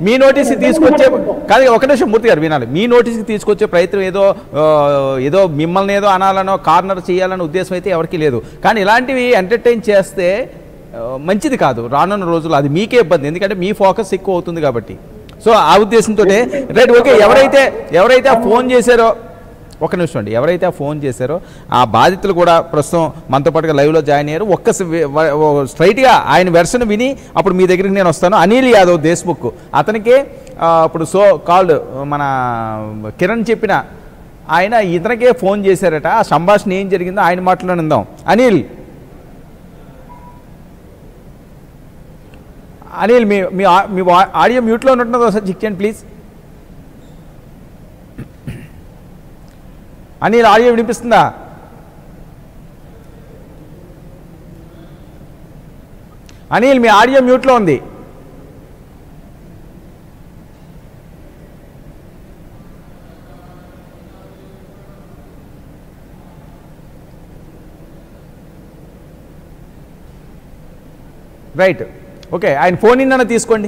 మీ నోటీస్కి తీసుకొచ్చే కాదు ఒక నిమిషం మూర్తి గారు వినాలి మీ నోటీస్కి తీసుకొచ్చే ప్రయత్నం ఏదో ఆ, ఏదో మిమ్మల్ని ఏదో అనాలనో కార్నర్ చేయాలనే ఉద్దేశం అయితే ఎవరికీ లేదు కానీ ఇలాంటివి ఎంటర్టైన్ చేస్తే ఆ, మంచిది కాదు రానున్న రోజుల్లో అది మీకే ఇబ్బంది ఎందుకంటే మీ ఫోకస్ ఎక్కువ అవుతుంది కాబట్టి సో ఆ ఉద్దేశంతో రైట్ ఓకే ఎవరైతే ఎవరైతే ఆ ఫోన్ చేశారో ఒక నిమిషం అండి ఎవరైతే ఆ ఫోన్ చేశారో ఆ బాధితులు కూడా ప్రస్తుతం మనతో పాటుగా లైవ్లో జాయిన్ అయ్యారు ఒక్క స్ట్రైట్గా ఆయన వెర్షన్ విని అప్పుడు మీ దగ్గరికి నేను వస్తాను అనిల్ యాదవ్ దేశ్ముఖ్ అతనికి ఆ, ఇప్పుడు సో కాల్డ్ మన కిరణ్ చెప్పిన ఆయన ఇతనికే ఫోన్ చేశారట ఆ సంభాషణ ఏం జరిగిందో ఆయన మాటలో నిందాం అనిల్ అనిల్ మీ మీ ఆ- మీ వా- ఆడియో మ్యూట్లో ఉన్నట్టున్నది ఒకసారి చెక్ చేయండి ప్లీజ్ అనిల్ ఆడియో వినిపిస్తుందా అనిల్ మీ ఆడియో మ్యూట్లో ఉంది రైట్ ఓకే ఆయన ఫోన్ ఇన్న తీసుకోండి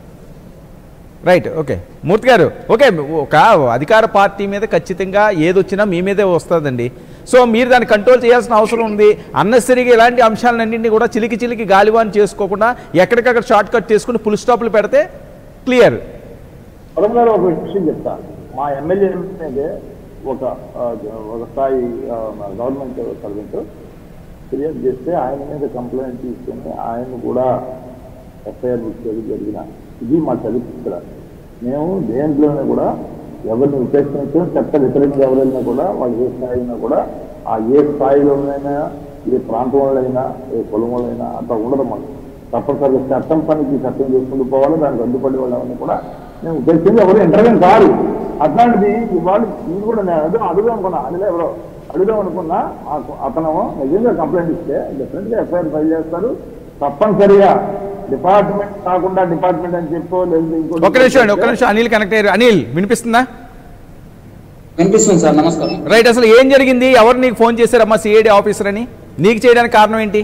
రైట్ ఓకే మూర్తి గారు ఓకే ఒక అధికార పార్టీ మీద ఖచ్చితంగా ఏదొచ్చినా మీ మీదే వస్తుందండి సో మీరు దాన్ని కంట్రోల్ చేయాల్సిన అవసరం ఉంది అన్నెసరీగా ఇలాంటి అంశాలన్నింటినీ కూడా చిలికి చిలికి గాలివాన్ చేసుకోకుండా ఎక్కడికక్కడ షార్ట్ కట్ చేసుకుని ఫుల్ స్టాప్లు పెడితే క్లియర్ పొలం గారు ఒక విషయం చెప్తా మా ఎమ్మెల్యే అయితే ఒక ఆ, ఒక స్థాయి ఆ, మన గవర్నమెంట్ సర్వెంట్ ఫిర్యాదు చేస్తే ఆయన మీద కంప్లైంట్ తీసుకుని ఆయన కూడా ఎఫ్ఐఆర్ బుక్ చేయడం జరిగిన ఇది మా చరిత్ర మేము దేంట్లోనే కూడా ఎవరిని ఉపేక్షించడం చట్ట వ్యతిరేకంగా ఎవరైనా కూడా వాళ్ళు ఏ స్థాయి అయినా కూడా ఆ ఏ స్థాయిలోనైనా ఏ ప్రాంతంలోనైనా ఏ కులంలోనైనా అంత ఉండదు మాకు తప్పనిసరిగా చట్టం పనికి చట్టం చేసుకుంటూ పోవాలి దానికి అడ్డుపడే వాళ్ళని కూడా మేము ఉద్దేశించి ఎవరు ఇంటర్వ్యూ కాదు అట్లాంటిది ఇవాళ ఇది కూడా నేను అడుగు అడుగుదాం అనుకున్నా అందులో ఎవరో అడుగుదాం అనుకున్నా ఆ- అతను నిజంగా కంప్లైంట్ ఇస్తే డెఫినెట్ గా ఎఫ్ఐఆర్ ఫైల్ చేస్తారు తప్పనిసరిగా డిపార్ట్మెంట్ కాకుండా డిపార్ట్మెంట్ అని చెప్పో లేదు ఇంకోటి ఒక్క నిమిషం అండి ఒక్క నిమిషం అనిల్ కనెక్ట్ అయ్యారు అనిల్ వినిపిస్తుందా వినిపిస్తుంది సార్ నమస్కారం రైట్ అసలు ఏం జరిగింది ఎవరు నీకు ఫోన్ చేశారమ్మా సిఐడి ఆఫీసర్ అని నీకు చేయడానికి కారణం ఏంటి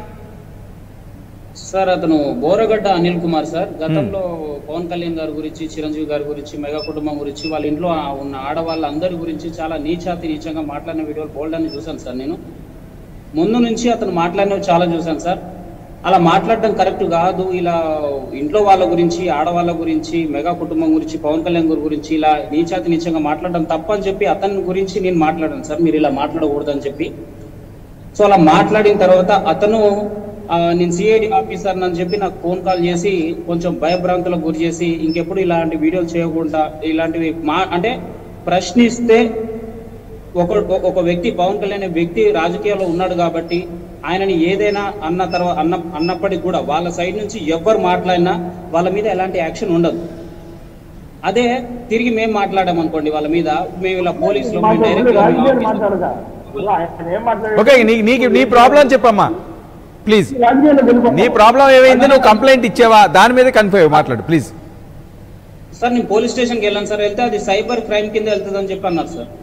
సార్ అతను బోరగడ్డ అనిల్ కుమార్ సార్ గతంలో పవన్ కళ్యాణ్ గారి గురించి చిరంజీవి గారి గురించి మెగా కుటుంబం గురించి వాళ్ళ ఇంట్లో ఆ ఉన్న ఆడవాళ్ళందరి గురించి చాలా నీచాతి నీచంగా మాట్లాడిన వీడియోలు బోల్డ్ అని చూశాను సార్ నేను ముందు నుంచి అతను మాట్లాడినవి చాలా చూశాను సార్ అలా మాట్లాడడం కరెక్ట్ కాదు ఇలా ఇంట్లో వాళ్ళ గురించి ఆడవాళ్ళ గురించి మెగా కుటుంబం గురించి పవన్ కళ్యాణ్ గారి గురించి ఇలా నీచాతి నీచంగా మాట్లాడడం తప్పు అని చెప్పి అతని గురించి నేను మాట్లాడాను సార్ మీరు ఇలా మాట్లాడకూడదు అని చెప్పి సో అలా మాట్లాడిన తర్వాత అతను ఆ, నేను సిఐడి ఆఫీసర్ అని చెప్పి నాకు ఫోన్ కాల్ చేసి కొంచెం భయభ్రాంతులకు గురి చేసి ఇంకెప్పుడు ఇలాంటి వీడియోలు చేయకుండా ఇలాంటివి మా అంటే ప్రశ్నిస్తే ఒక ఒక వ్యక్తి పవన్ కళ్యాణ్ అనే వ్యక్తి రాజకీయాల్లో ఉన్నాడు కాబట్టి ఆయనని ఏదైనా అన్న తర్వాత అన్న అన్నప్పటికీ కూడా వాళ్ళ సైడ్ నుంచి ఎవరు మాట్లాడినా వాళ్ళ మీద ఎలాంటి యాక్షన్ ఉండదు అదే తిరిగి మేము మాట్లాడాం అనుకోండి వాళ్ళ మీద మేము ఇలా పోలీసులు మేము direct గా మేము రాజకీయాలు ఆఫీసులో- మాట్లాడగా అలా ఆయన ఏం మాట్లాడాడు? ఓకే నీ నీకు నీ ప్రాబ్లం చెప్పమ్మా ప్లీజ్ రాజకీయాల్లో వెళ్ళిపో- నీ ప్రాబ్లం ఏమైంది నువ్వు కంప్లైంట్ ఇచ్చావా దాని మీద కన్ఫర్మ్ మాట్లాడు ప్లీజ్ సార్ నేను పోలీస్ స్టేషన్కి వెళ్ళాను సార్ వెళ్తే అది సైబర్ క్రైమ్ కింద వెళ్తుంది అని చెప్పి అన్నారు సార్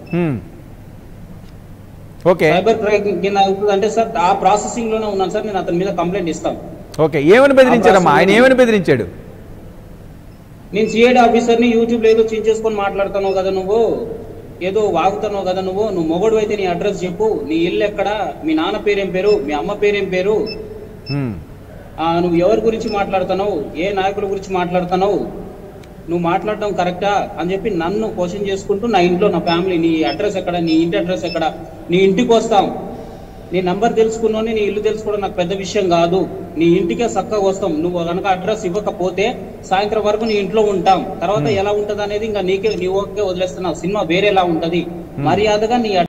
ఓకే సైబర్ క్రైమ్ కింద వెళ్తుంది అంటే సార్ ఆ ప్రాసెసింగ్ లోనే ఉన్నాను సార్ నేను అతని మీద కంప్లైంట్ ఇస్తాను ఓకే ఏమని బెదిరించారమ్మా ఆయన ఏమని బెదిరించాడు నేను సిఐడి ఆఫీసర్ని యూట్యూబ్ లో ఏదో చేసుకొని మాట్లాడుతున్నావు కదా నువ్వు ఏదో వాగుతున్నావు కదా నువ్వు నువ్వు మొగడు అయితే నీ అడ్రస్ చెప్పు నీ ఇల్లు ఎక్కడ మీ నాన్న పేరేం పేరు మీ అమ్మ పేరేం పేరు హ్మ్. ఆ, నువ్వు ఎవరి గురించి మాట్లాడుతున్నావు ఏ నాయకుల గురించి మాట్లాడుతున్నావు నువ్వు మాట్లాడడం కరెక్టా అని చెప్పి నన్ను క్వశ్చన్ చేసుకుంటూ నా ఇంట్లో నా ఫ్యామిలీ నీ అడ్రస్ ఎక్కడ నీ ఇంటి అడ్రస్ ఎక్కడ నీ ఇంటికి వస్తాం నీ నంబర్ తెలుసుకున్నావు నీ ఇల్లు తెలుసుకోవడం నాకు పెద్ద విషయం కాదు నీ ఇంటికే చక్కగా వస్తాం నువ్వు కనుక అడ్రస్ ఇవ్వకపోతే సాయంత్రం వరకు నీ ఇంట్లో ఉంటాం తర్వాత ఎలా ఉంటది అనేది ఇంకా నీకే నీ ఓకే వదిలేస్తున్నావు సినిమా వేరేలా ఉంటది మర్యాదగా నీ